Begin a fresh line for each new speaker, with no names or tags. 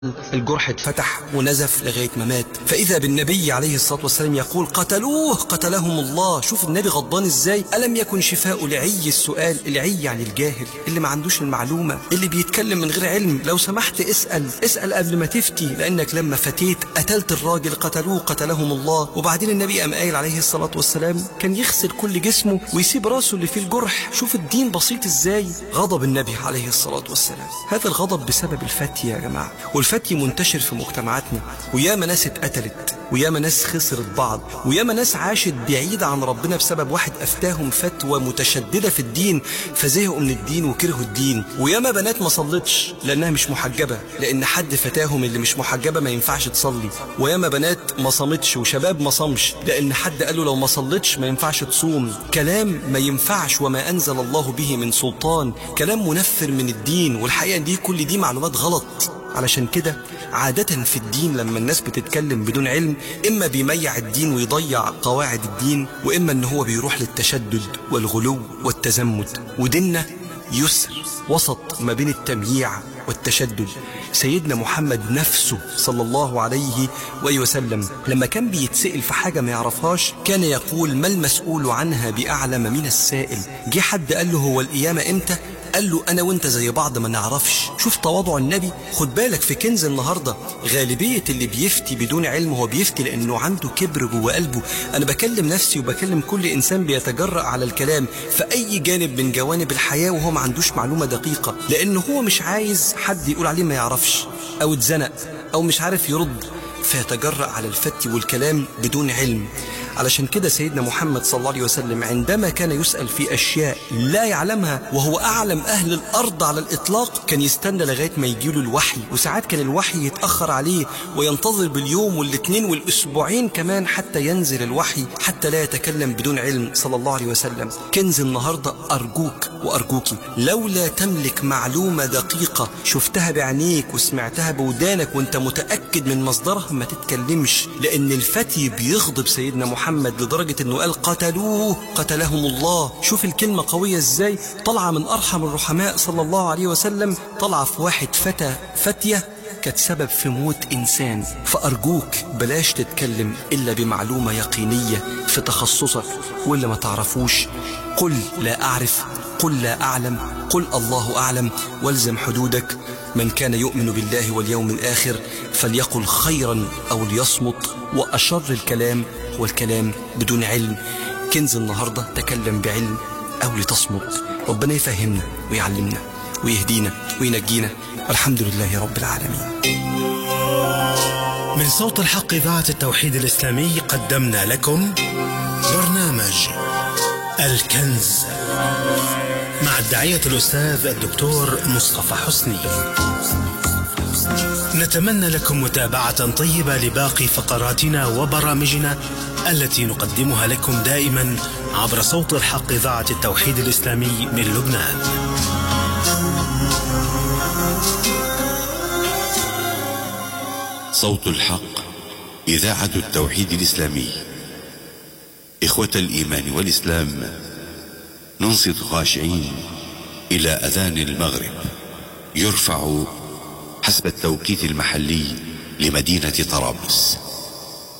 الجرح اتفتح ونزف لغاية ما مات فإذا بالنبي عليه الصلاة والسلام يقول قتلوه قتلهم الله شوف النبي غضبان ازاي ألم يكن شفاء لعي السؤال العي يعني الجاهل اللي ما عندوش المعلومة اللي بيتكلم من غير علم لو سمحت اسأل اسأل قبل ما تفتي لأنك لما فتيت قتلت الراجل قتلوه قتلهم الله وبعدين النبي قام قايل عليه الصلاة والسلام كان يغسل كل جسمه ويسيب راسه اللي فيه الجرح شوف الدين بسيط ازاي غضب النبي عليه الصلاة والسلام هذا الغضب بسبب الفتي يا جماعة والفتي منتشر في مجتمعاتنا وياما ناس اتقتلت وياما ناس خسرت بعض وياما ناس عاشت بعيدة عن ربنا بسبب واحد أفتاهم فتوى متشددة في الدين فزهقوا من الدين وكرهوا الدين وياما بنات ما صلتش لأنها مش محجبة لأن حد فتاهم اللي مش محجبة ما ينفعش تصلي وياما بنات ما صامتش وشباب ما صامش لأن حد قال له لو ما صلتش ما ينفعش تصوم كلام ما ينفعش وما أنزل الله به من سلطان كلام منفر من الدين والحقيقة دي كل دي معلومات غلط علشان كده عادة في الدين لما الناس بتتكلم بدون علم إما بيميع الدين ويضيع قواعد الدين وإما إن هو بيروح للتشدد والغلو والتزمت وديننا يسر وسط ما بين التمييع والتشدد سيدنا محمد نفسه صلى الله عليه وآله وسلم لما كان بيتسأل في حاجة ما يعرفهاش كان يقول ما المسؤول عنها بأعلم من السائل جه حد قال له هو القيامة إمتى قال له انا وانت زي بعض ما نعرفش شوف تواضع النبي خد بالك في كنز النهارده غالبيه اللي بيفتي بدون علم هو بيفتي لانه عنده كبر جوه قلبه انا بكلم نفسي وبكلم كل انسان بيتجرأ على الكلام في اي جانب من جوانب الحياه وهو ما عندوش معلومه دقيقه لانه هو مش عايز حد يقول عليه ما يعرفش او اتزنق او مش عارف يرد فيتجرأ على الفتي والكلام بدون علم علشان كده سيدنا محمد صلى الله عليه وسلم عندما كان يسأل في أشياء لا يعلمها وهو أعلم أهل الأرض على الإطلاق كان يستنى لغاية ما يجيله الوحي وساعات كان الوحي يتأخر عليه وينتظر باليوم والاثنين والأسبوعين كمان حتى ينزل الوحي حتى لا يتكلم بدون علم صلى الله عليه وسلم كنز النهاردة أرجوك وأرجوكي لولا تملك معلومة دقيقة شفتها بعينيك وسمعتها بودانك وانت متأكد من مصدرها ما تتكلمش لأن الفتي بيغضب سيدنا محمد محمد لدرجة انه قال قتلوه قتلهم الله شوف الكلمة قوية ازاي طالعة من ارحم الرحماء صلى الله عليه وسلم طالعة في واحد فتى فتية كانت سبب في موت إنسان فأرجوك بلاش تتكلم إلا بمعلومة يقينية في تخصصك واللي ما تعرفوش قل لا أعرف قل لا أعلم قل الله أعلم والزم حدودك من كان يؤمن بالله واليوم الآخر فليقل خيرا أو ليصمت وأشر الكلام هو الكلام بدون علم كنز النهاردة تكلم بعلم أو لتصمت ربنا يفهمنا ويعلمنا ويهدينا وينجينا والحمد لله رب العالمين
من صوت الحق إذاعة التوحيد الإسلامي قدمنا لكم برنامج الكنز مع الداعية الأستاذ الدكتور مصطفى حسني نتمنى لكم متابعة طيبة لباقي فقراتنا وبرامجنا التي نقدمها لكم دائما عبر صوت الحق إذاعة التوحيد الإسلامي من لبنان
صوت الحق إذاعة التوحيد الإسلامي إخوة الإيمان والإسلام ننصت خاشعين إلى أذان المغرب يرفع حسب التوقيت المحلي لمدينة طرابلس